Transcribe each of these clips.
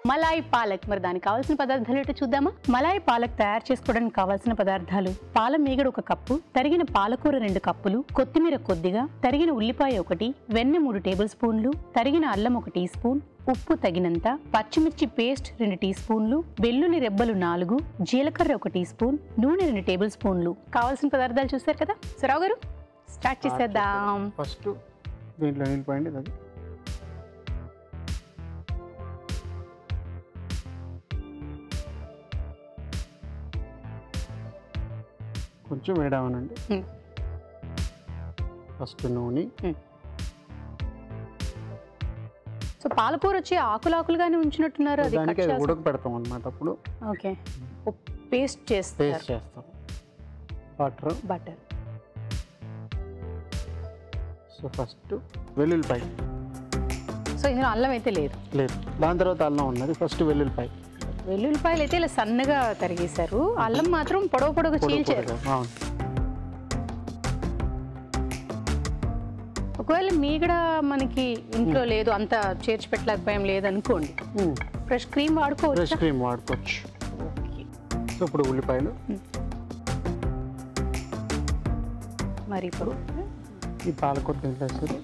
Malay palak మరి దానికి కావాల్సిన పదార్థాలు ఏంటో చూద్దామా మలాయ్ పాలక్ తయారు చేసుకోవడానికి కావాల్సిన పదార్థాలు పాల మీగడ ఒక కప్పు తరిగిన పాలకూర రెండు కప్పులు కొత్తిమీర కొద్దిగా తరిగిన ఉల్లిపాయ ఒకటి వెన్నె మూడు టేబుల్ స్పూన్లు తరిగిన అల్లం ఒక టీ స్పూన్ ఉప్పు తగినంత పచ్చిమిర్చి పేస్ట్ రెండు టీ స్పూన్లు వెల్లుల్లి రెబ్బలు నాలుగు జీలకర్ర ఒక టీ స్పూన్ నూనె రెండు టేబుల్ స్పూన్లు కావాల్సిన పదార్థాలు చూసారు కదా సరావు గారు స్టార్ట్ చేసేద్దాం ఫస్ట్ దీంట్లో నీళ్ళు పోయండి అది కొంచెం వేడామనండి Hmm. ఫస్ట్ నూనె సో పాలకూర వచ్చి ఆకులు ఆకులుగానే ఉంచినట్టున్నారు అది దానికి కట్ అది ఉడక పెడతాం అనమాట అప్పుడు ఓకే పేస్ట్ చేస్తారు పేస్ట్ చేస్తాం వాటర్ బటర్ సో ఫస్ట్ వెల్లుల్లిపాయ సో ఇందులో అల్లం అయితే లేదు లేదు దాని తర్వాత అల్లం ఉన్నది ఫస్ట్ వెల్లుల్లిపాయ వెల్లుల్లిపాయలు అయితే ఇలా సన్నగా తరిగేశారు అల్లం మాత్రం పొడవు పొడవు పొడి చీల్చారు పొడిగా. అవును ఒకవేళ మీగడ మనకి ఇంట్లో లేదు అంత చేర్చి పెట్టలేకపోయాం లేదు అనుకోండి Hmm. ఫ్రెష్ క్రీమ్ ఫ్రెష్ వాడుకోవచ్చు క్రీమ్ వాడుకోవచ్చు సో ఇప్పుడు ఉల్లిపాయలు మరి ఇప్పుడు ఈ పాలకూర దీంట్లో వేసేది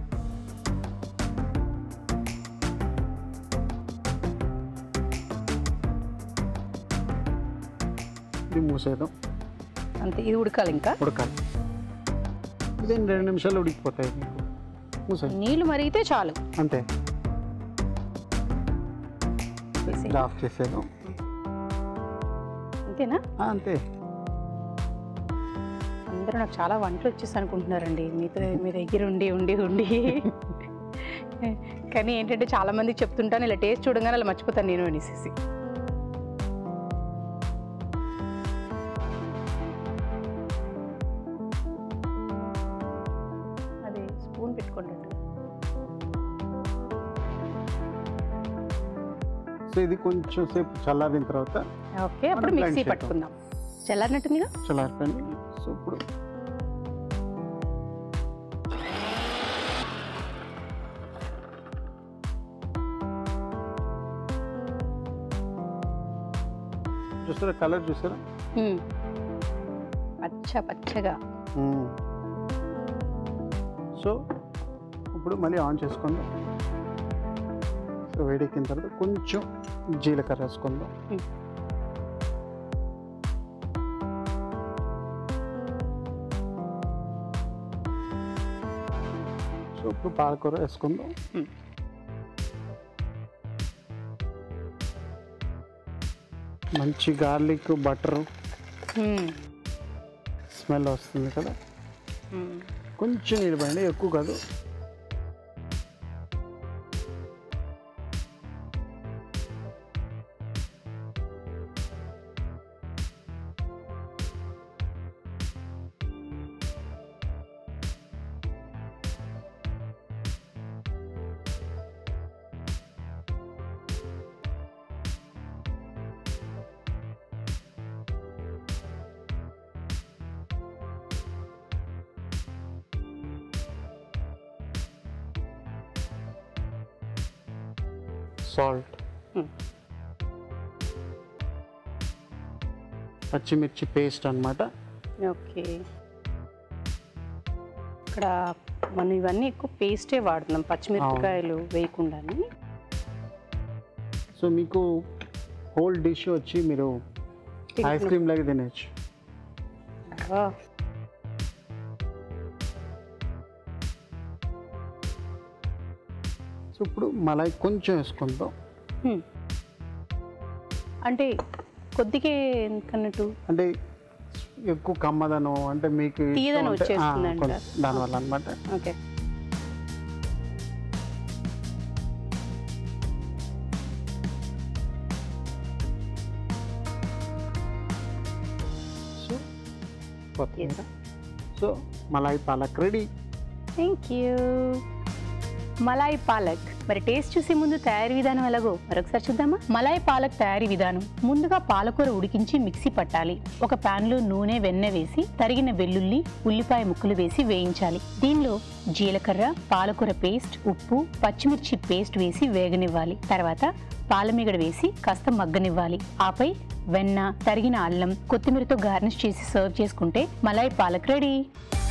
ఇది మూసేద్దాం అంతే ఇది ఉడకాలి ఇంకా ఉడకాలి ఇది రెండు నిమిషాలు ఉడికిపోతాయి మీకు మూసేది నీళ్లు మరిగితే చాలు అంతే వేసేయ్. ఇది ఆఫ్ చేసేద్దాం అంతేనా ఆ, అంతే అందరూ నాకు చాలా వంటలు వచ్చేసి అనుకుంటున్నారండి మీతో మీ దగ్గర ఉండి ఉండి ఉండి కానీ ఏంటంటే చాలా మందికి చెప్తుంటాను ఇలా టేస్ట్ చూడగానే అలా మర్చిపోతాను నేను అనేసి అది స్పూన్ పెట్టుకోండి సో ఇది కొంచెం సేపు చల్లారిన తర్వాత ఓకే అప్పుడు మనం blend మిక్సీ చేద్దాం. పట్టుకుందాం చల్లారినట్టుందిగా చల్లారిపోయింది సో ఇప్పుడు చూస్తారా కలర్ చూసారా మ్మ్. పచ్చ పచ్చగా మ్మ్. సో ఇప్పుడు మళ్ళీ ఆన్ చేసుకుందాం సో వేడెక్కిన తర్వాత కొంచెం జీలకర్ర వేసుకుందాం మ్మ్. సో ఇప్పుడు పాలకూర వేసుకుందాం మ్మ్. మంచి గార్లిక్ బటర్ మ్మ్. స్మెల్ వస్తుంది కదా మ్మ్. కొంచెం నీళ్ళు పోయండి ఎక్కువ కాదు సాల్ట్ మ్మ్. పచ్చిమిర్చి పేస్ట్ అన్నమాట ఓకే ఇక్కడ మనం ఇవన్నీ ఎక్కువ పేస్టే వాడుతున్నాం పచ్చిమిరపకాయలు వేయకుండానే సో మీకు హోల్ డిష్ వచ్చి మీరు ఐస్ క్రీమ్ లాగా తినచ్చు ఆ, సో ఇప్పుడు మలాయి కొంచెం వేసుకుందాం హ్మ్. అంటే కొద్దిగే ఎందుకన్నట్టు అంటే ఎక్కువ కమ్మదనం అంటే మీకు ఇష్టం తీయదనం ఉంటే- ఆ, వచ్చేస్తుందంట. కొంచెం దానివల్ల అనమాట ఓకే సో కొత్తిమీర so malai palak ready thank you malai palak మరి టేస్ట్ చూసే ముందు తయారీ విధానం ఎలాగో మరొకసారి చూద్దామా మలాయ్ పాలక్ తయారీ విధానం ముందుగా పాలకూర ఉడికించి మిక్సీ పట్టాలి ఒక పాన్ లో నూనె వెన్న వేసి తరిగిన వెల్లుల్లి ఉల్లిపాయ ముక్కలు వేసి వేయించాలి దీనిలో జీలకర్ర పాలకూర పేస్ట్ ఉప్పు పచ్చిమిర్చి పేస్ట్ వేసి వేగనివ్వాలి తర్వాత పాలమీగడ వేసి కాస్త మగ్గనివ్వాలి ఆపై వెన్న తరిగిన అల్లం కొత్తిమీరతో గార్నిష్ చేసి సర్వ్ చేసుకుంటే మలాయ్ పాలక్ రెడీ